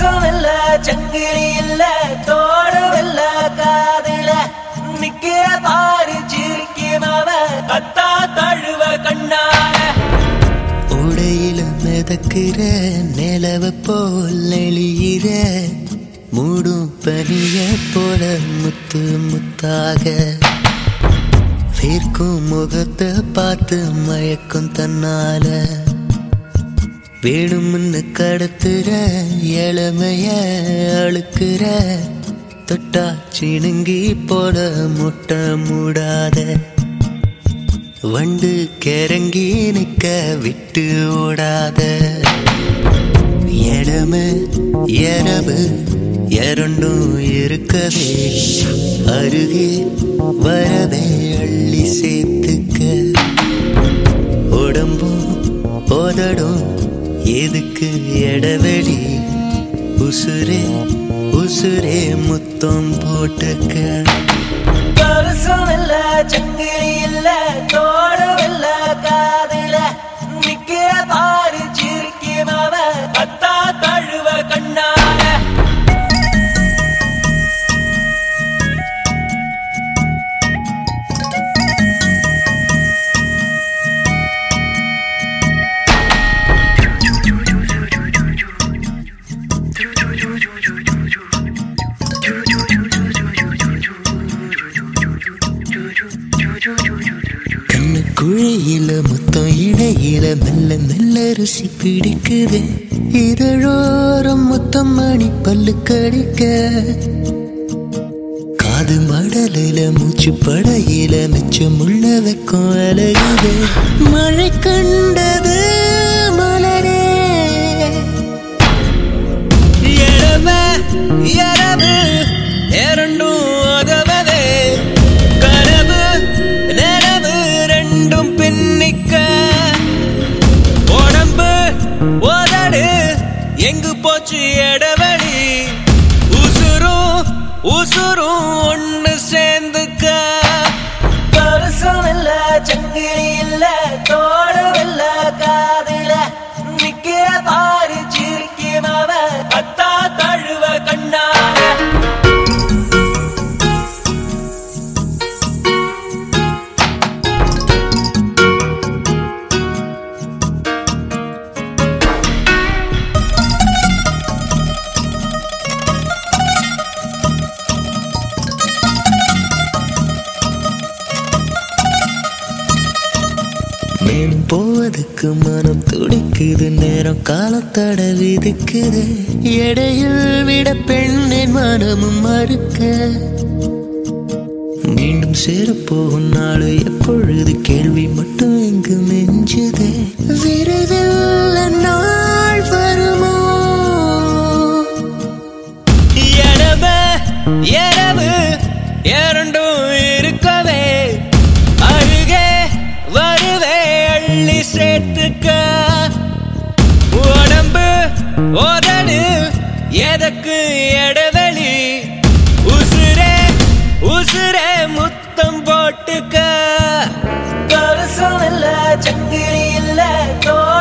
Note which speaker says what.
Speaker 1: கவசம் இல்ல சங்கிலி இல்ல தோடும் இல்ல காதுல நிக்கிற பாரு சிரிக்குமவ கத்தா தழுவ கண்ணால
Speaker 2: உடையில மிதக்கிற நிலவ போல் எளியிற மூடும் பனிய போல முத்து முத்தாக வேர்க்கும் முகத்தை பார்த்து மயக்கும் தன்னால வேணும்னு கடத்துற இளமைய அழுக்குற தொட்டா சிணுங்கி போல முட்டை மூடாத வண்டு கிறங்கி நிக்க விட்டு ஓடாத இடமே இரவு இரண்டும் இருக்கவே அருகே வரவே அள்ளி சேர்த்துக்க உடம்பும் உதடும் எதுக்கு இடவெளி உசுரே உசுரே முத்தம் போட்டுக்க
Speaker 1: கவசம் இல்ல சங்கிலி இல்ல தோடும் இல்ல காதுல நிக்கிற பாரு சிரிக்குமவ கத்தா தழுவ கண்ணால
Speaker 2: கண்ணு குழியில மொத்தம் இடையில மெல்ல மெல்ல ருசி பிடிக்குது இதழோரம் மொத்தம் மணி பல்லு கடிக்க காது மடலில மூச்சு படையில மிச்சம் உள்ள வைக்கும் அழகுது மழை கண்டது மலரே
Speaker 1: இரவு இரவு இரண்டும் உதவவே கனவு நனவு ரெண்டும் பின்னிக்க உடம்பு உதடு எங்கு போச்சு இடவழி உசுரும் உசுரும் ஒண்ணு சேர்ந்துக்க கவசம் இல்ல சங்கிலி இல்ல தோடும் இல்ல காதுல நிக்கிற பாரு சிரிக்குமவ கத்தா தழுவ கண்ணால
Speaker 2: மேலும் போவதுக்கு மனம் துடிக்குது நேரம் காலத்தட விதிக்குது எடையில் விட பெண்ணின் மனமும் மறுக்க மீண்டும் சேரப்போகும் நாள் எப்பொழுது கேள்வி மட்டும் இங்கு நெஞ்சுது விரைவில் நாள் வருமோ
Speaker 1: எனவே இரவு இரண்டும் இருக்கவே அருகே வருவே அள்ளி சேர்த்துக்க உடம்பு உதடு எதற்கு இடவெளி உசுரே உசுரே முத்தம் போட்டுக்க கவசம் இல்ல சங்கிலி இல்ல தோ